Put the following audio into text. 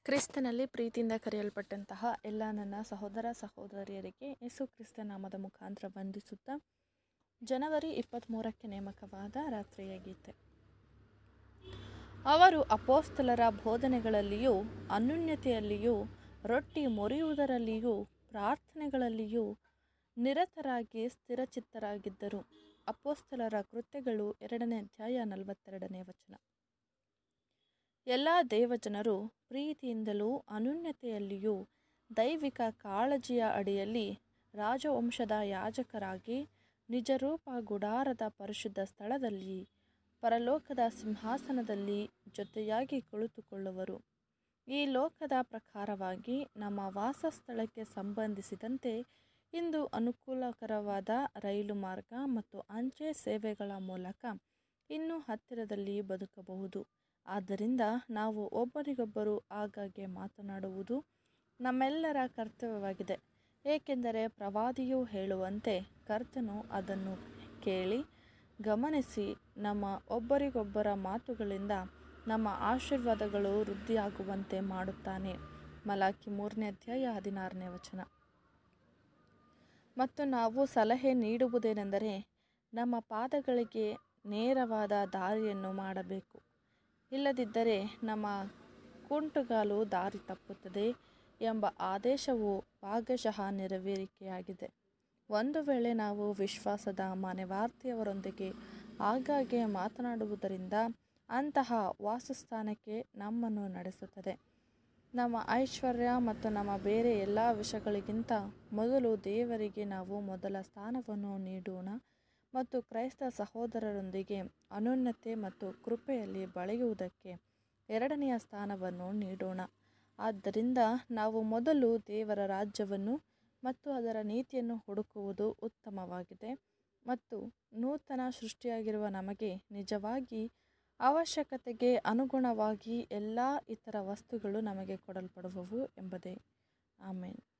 ಕ್ರಿಸ್ತನಲ್ಲಿ ಪ್ರೀತಿಯಿಂದ ಕರೆಯಲ್ಪಟ್ಟಂತಹ ಎಲ್ಲ ನನ್ನ ಸಹೋದರ ಸಹೋದರಿಯರಿಗೆ ಯೇಸು ಕ್ರಿಸ್ತ ನಾಮದ ಮುಖಾಂತರ ವಂದಿಸುತ್ತಾ ಜನವರಿ ಇಪ್ಪತ್ತ್ಮೂರಕ್ಕೆ ನೇಮಕವಾದ ರಾತ್ರಿಯ ಗೀತೆ ಅವರು ಅಪೋಸ್ತಲರ ಬೋಧನೆಗಳಲ್ಲಿಯೂ ಅನ್ಯೂನ್ಯತೆಯಲ್ಲಿಯೂ ರೊಟ್ಟಿ ಮುರಿಯುವುದರಲ್ಲಿಯೂ ಪ್ರಾರ್ಥನೆಗಳಲ್ಲಿಯೂ ನಿರತರಾಗಿ ಸ್ಥಿರಚಿತ್ತರಾಗಿದ್ದರು ಅಪೋಸ್ತಲರ ಕೃತ್ಯಗಳು ಎರಡನೇ ಅಧ್ಯಾಯ ನಲವತ್ತೆರಡನೇ ವಚನ ಎಲ್ಲ ದೇವಜನರು ಪ್ರೀತಿಯಿಂದಲೂ ಅನ್ಯೂನ್ಯತೆಯಲ್ಲಿಯೂ ದೈವಿಕ ಕಾಳಜಿಯ ಅಡಿಯಲ್ಲಿ ರಾಜವಂಶದ ಯಾಜಕರಾಗಿ ನಿಜರೂಪ ಗುಡಾರದ ಪರಿಶುದ್ಧ ಸ್ಥಳದಲ್ಲಿ ಪರಲೋಕದ ಸಿಂಹಾಸನದಲ್ಲಿ ಜೊತೆಯಾಗಿ ಕುಳಿತುಕೊಳ್ಳುವರು ಈ ಲೋಕದ ಪ್ರಕಾರವಾಗಿ ನಮ್ಮ ವಾಸಸ್ಥಳಕ್ಕೆ ಸಂಬಂಧಿಸಿದಂತೆ ಇಂದು ಅನುಕೂಲಕರವಾದ ರೈಲು ಮಾರ್ಗ ಮತ್ತು ಅಂಚೆ ಸೇವೆಗಳ ಮೂಲಕ ಇನ್ನೂ ಹತ್ತಿರದಲ್ಲಿ ಬದುಕಬಹುದು ಆದ್ದರಿಂದ ನಾವು ಒಬ್ಬರಿಗೊಬ್ಬರು ಆಗಾಗ್ಗೆ ಮಾತನಾಡುವುದು ನಮ್ಮೆಲ್ಲರ ಕರ್ತವ್ಯವಾಗಿದೆ ಏಕೆಂದರೆ ಪ್ರವಾದಿಯು ಹೇಳುವಂತೆ ಕರ್ತನು ಅದನ್ನು ಕೇಳಿ ಗಮನಿಸಿ ನಮ್ಮ ಒಬ್ಬರಿಗೊಬ್ಬರ ಮಾತುಗಳಿಂದ ನಮ್ಮ ಆಶೀರ್ವಾದಗಳು ವೃದ್ಧಿಯಾಗುವಂತೆ ಮಾಡುತ್ತಾನೆ ಮಲಾಕಿ ಮೂರನೇ ಅಧ್ಯಾಯ ಹದಿನಾರನೇ ವಚನ ಮತ್ತು ನಾವು ಸಲಹೆ ನೀಡುವುದೇನೆಂದರೆ ನಮ್ಮ ಪಾದಗಳಿಗೆ ನೇರವಾದ ದಾರಿಯನ್ನು ಮಾಡಬೇಕು ಇಲ್ಲದಿದ್ದರೆ ನಮ್ಮ ಕುಂಟುಗಾಲು ದಾರಿ ತಪ್ಪುತ್ತದೆ ಎಂಬ ಆದೇಶವು ಭಾಗಶಃ ನೆರವೇರಿಕೆಯಾಗಿದೆ ಒಂದು ವೇಳೆ ನಾವು ವಿಶ್ವಾಸದ ಮನೆವಾರ್ತೆಯವರೊಂದಿಗೆ ಆಗಾಗ್ಗೆ ಮಾತನಾಡುವುದರಿಂದ ಅಂತಹ ವಾಸಸ್ಥಾನಕ್ಕೆ ನಮ್ಮನ್ನು ನಡೆಸುತ್ತದೆ ನಮ್ಮ ಐಶ್ವರ್ಯ ಮತ್ತು ನಮ್ಮ ಬೇರೆ ಎಲ್ಲ ವಿಷಯಗಳಿಗಿಂತ ಮೊದಲು ದೇವರಿಗೆ ನಾವು ಮೊದಲ ಸ್ಥಾನವನ್ನು ನೀಡೋಣ ಮತ್ತು ಕ್ರೈಸ್ತ ಸಹೋದರರೊಂದಿಗೆ ಅನ್ಯೋನ್ಯತೆ ಮತ್ತು ಕೃಪೆಯಲ್ಲಿ ಬೆಳೆಯುವುದಕ್ಕೆ ಎರಡನೆಯ ಸ್ಥಾನವನ್ನು ನೀಡೋಣ ಆದ್ದರಿಂದ ನಾವು ಮೊದಲು ದೇವರ ರಾಜ್ಯವನ್ನು ಮತ್ತು ಅದರ ನೀತಿಯನ್ನು ಹುಡುಕುವುದು ಉತ್ತಮವಾಗಿದೆ ಮತ್ತು ನೂತನ ಸೃಷ್ಟಿಯಾಗಿರುವ ನಮಗೆ ನಿಜವಾಗಿ ಅವಶ್ಯಕತೆಗೆ ಅನುಗುಣವಾಗಿ ಎಲ್ಲ ಇತರ ವಸ್ತುಗಳು ನಮಗೆ ಕೊಡಲ್ಪಡುವವು ಎಂಬುದೇ ಆಮೇನ್